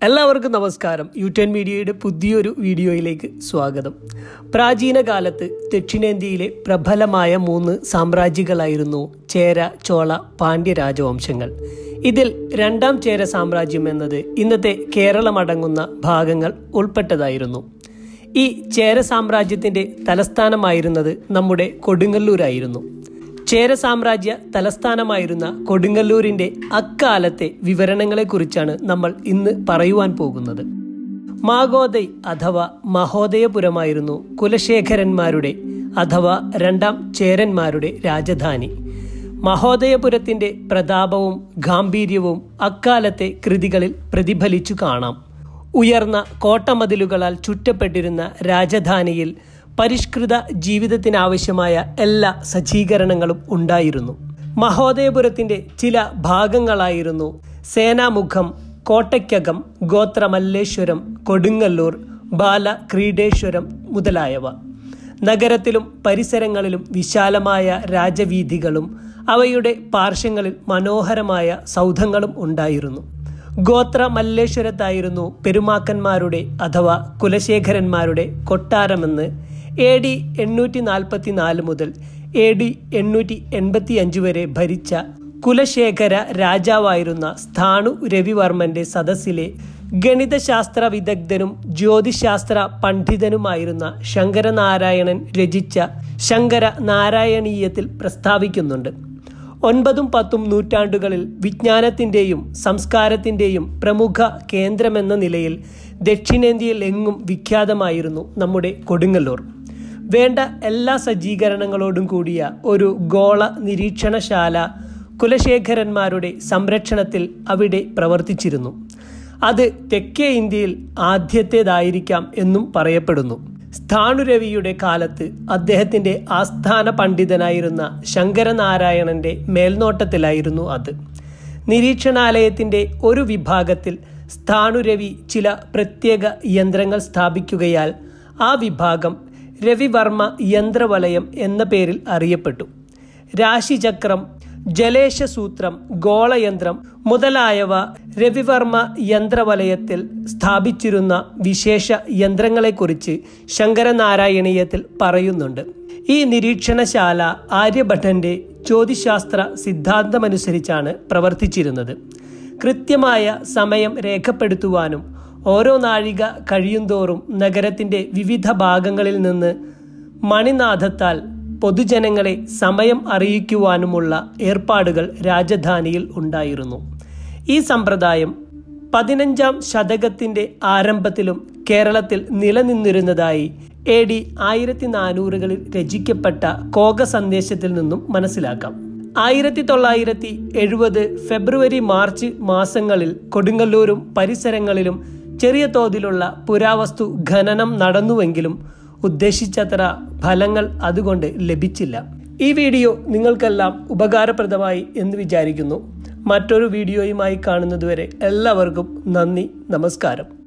എല്ലാവർക്കും നമസ്കാരം U ten മീഡിയയുടെ പുതിയൊരു വീഡിയോയിലേക്ക് സ്വാഗതം പ്രാചീന കാലത്ത് ദക്ഷിണേന്ത്യയിലെ പ്രബലമായ മൂന്ന് സാമ്രാജ്യങ്ങളായിരുന്നു ചേര ചോള പാണ്ഡ്യ രാജവംശങ്ങൾ ഇതിൽ രണ്ടാം ചേര സാമ്രാജ്യം എന്നത് ഇന്നത്തെ കേരളമടങ്ങുന്ന ഭാഗങ്ങൾ ഉൾപ്പെട്ടതായിരുന്നു ഈ ചേര സാമ്രാജ്യത്തിൻ്റെ തലസ്ഥാനമായിരുന്നത് നമ്മുടെ കൊടുങ്ങല്ലൂരായിരുന്നു ചേര സാമ്രാജ്യ തലസ്ഥാനമായിരുന്ന കൊടുങ്ങല്ലൂരിന്റെ അക്കാലത്തെ വിവരണങ്ങളെക്കുറിച്ചാണ് നമ്മൾ ഇന്ന് പറയുവാൻ പോകുന്നത് മാഗോദയ് അഥവാ മഹോദയപുരമായിരുന്നു കുലശേഖരന്മാരുടെ അഥവാ രണ്ടാം ചേരന്മാരുടെ രാജധാനി മഹോദയപുരത്തിന്റെ പ്രതാപവും ഗാംഭീര്യവും അക്കാലത്തെ കൃതികളിൽ പ്രതിഫലിച്ചു കാണാം ഉയർന്ന കോട്ടമതിലുകളാൽ ചുറ്റപ്പെട്ടിരുന്ന രാജധാനിയിൽ പരിഷ്കൃത ജീവിതത്തിനാവശ്യമായ എല്ലാ സജ്ജീകരണങ്ങളും ഉണ്ടായിരുന്നു മഹോദയപുരത്തിന്റെ ചില ഭാഗങ്ങളായിരുന്നു സേനാമുഖം കോട്ടയ്ക്കകം ഗോത്രമല്ലേശ്വരം കൊടുങ്ങല്ലൂർ ബാല ക്രീഡേശ്വരം മുതലായവ നഗരത്തിലും പരിസരങ്ങളിലും വിശാലമായ രാജവീഥികളും അവയുടെ പാർശ്വങ്ങളിൽ മനോഹരമായ സൗധങ്ങളും ഉണ്ടായിരുന്നു ഗോത്ര മല്ലേശ്വരത്തായിരുന്നു പെരുമാക്കന്മാരുടെ അഥവാ കുലശേഖരന്മാരുടെ കൊട്ടാരമെന്ന് എ ഡി എണ്ണൂറ്റി നാൽപ്പത്തി നാല് മുതൽ എ ഡി എണ്ണൂറ്റി എൺപത്തി അഞ്ച് വരെ ഭരിച്ച കുലശേഖര രാജാവായിരുന്ന സ്ഥാണു രവിവർമ്മന്റെ സദസ്സിലെ ഗണിതശാസ്ത്ര വിദഗ്ധനും ജ്യോതിശാസ്ത്ര പണ്ഡിതനുമായിരുന്ന ശങ്കരനാരായണൻ രചിച്ച ശങ്കര നാരായണീയത്തിൽ പ്രസ്താവിക്കുന്നുണ്ട് ഒൻപതും പത്തും നൂറ്റാണ്ടുകളിൽ വിജ്ഞാനത്തിൻ്റെയും സംസ്കാരത്തിൻ്റെയും പ്രമുഖ കേന്ദ്രമെന്ന നിലയിൽ ദക്ഷിണേന്ത്യയിൽ എങ്ങും വിഖ്യാതമായിരുന്നു നമ്മുടെ കൊടുങ്ങല്ലൂർ വേണ്ട എല്ലാ സജ്ജീകരണങ്ങളോടും കൂടിയ ഒരു ഗോള നിരീക്ഷണശാല കുലശേഖരന്മാരുടെ സംരക്ഷണത്തിൽ അവിടെ പ്രവർത്തിച്ചിരുന്നു അത് തെക്കേ ഇന്ത്യയിൽ ആദ്യത്തേതായിരിക്കാം എന്നും പറയപ്പെടുന്നു സ്ഥാണുരവിയുടെ കാലത്ത് അദ്ദേഹത്തിന്റെ ആസ്ഥാന പണ്ഡിതനായിരുന്ന ശങ്കരനാരായണന്റെ മേൽനോട്ടത്തിലായിരുന്നു അത് നിരീക്ഷണാലയത്തിന്റെ ഒരു വിഭാഗത്തിൽ സ്ഥാണുരവി ചില പ്രത്യേക യന്ത്രങ്ങൾ സ്ഥാപിക്കുകയാൽ ആ വിഭാഗം രവിവർമ്മ യന്ത്രവലയം എന്ന പേരിൽ അറിയപ്പെട്ടു രാശിചക്രം ജലേശസൂത്രം ഗോളയന്ത്രം മുതലായവ രവിവർമ്മ യന്ത്രവലയത്തിൽ സ്ഥാപിച്ചിരുന്ന വിശേഷ യന്ത്രങ്ങളെക്കുറിച്ച് ശങ്കരനാരായണീയത്തിൽ പറയുന്നുണ്ട് ഈ നിരീക്ഷണശാല ആര്യഭട്ടന്റെ ജ്യോതിശാസ്ത്ര സിദ്ധാന്തമനുസരിച്ചാണ് പ്രവർത്തിച്ചിരുന്നത് കൃത്യമായ സമയം രേഖപ്പെടുത്തുവാനും ഓരോ നാഴിക കഴിയുന്തോറും നഗരത്തിന്റെ വിവിധ ഭാഗങ്ങളിൽ നിന്ന് മണിനാഥത്താൽ പൊതുജനങ്ങളെ സമയം അറിയിക്കുവാനുമുള്ള ഏർപ്പാടുകൾ രാജധാനിയിൽ ഉണ്ടായിരുന്നു ഈ സമ്പ്രദായം പതിനഞ്ചാം ശതകത്തിന്റെ ആരംഭത്തിലും കേരളത്തിൽ നിലനിന്നിരുന്നതായി എ ഡി ആയിരത്തി നാനൂറുകളിൽ രചിക്കപ്പെട്ട കോക സന്ദേശത്തിൽ നിന്നും മനസ്സിലാക്കാം ആയിരത്തി തൊള്ളായിരത്തി എഴുപത് ഫെബ്രുവരി മാർച്ച് മാസങ്ങളിൽ കൊടുങ്ങല്ലൂരും പരിസരങ്ങളിലും ചെറിയ തോതിലുള്ള പുരാവസ്തു ഖനനം നടന്നുവെങ്കിലും ഉദ്ദേശിച്ചത്ര ഫലങ്ങൾ അതുകൊണ്ട് ലഭിച്ചില്ല ഈ വീഡിയോ നിങ്ങൾക്കെല്ലാം ഉപകാരപ്രദമായി എന്ന് വിചാരിക്കുന്നു മറ്റൊരു വീഡിയോയുമായി കാണുന്നതുവരെ എല്ലാവർക്കും നന്ദി നമസ്കാരം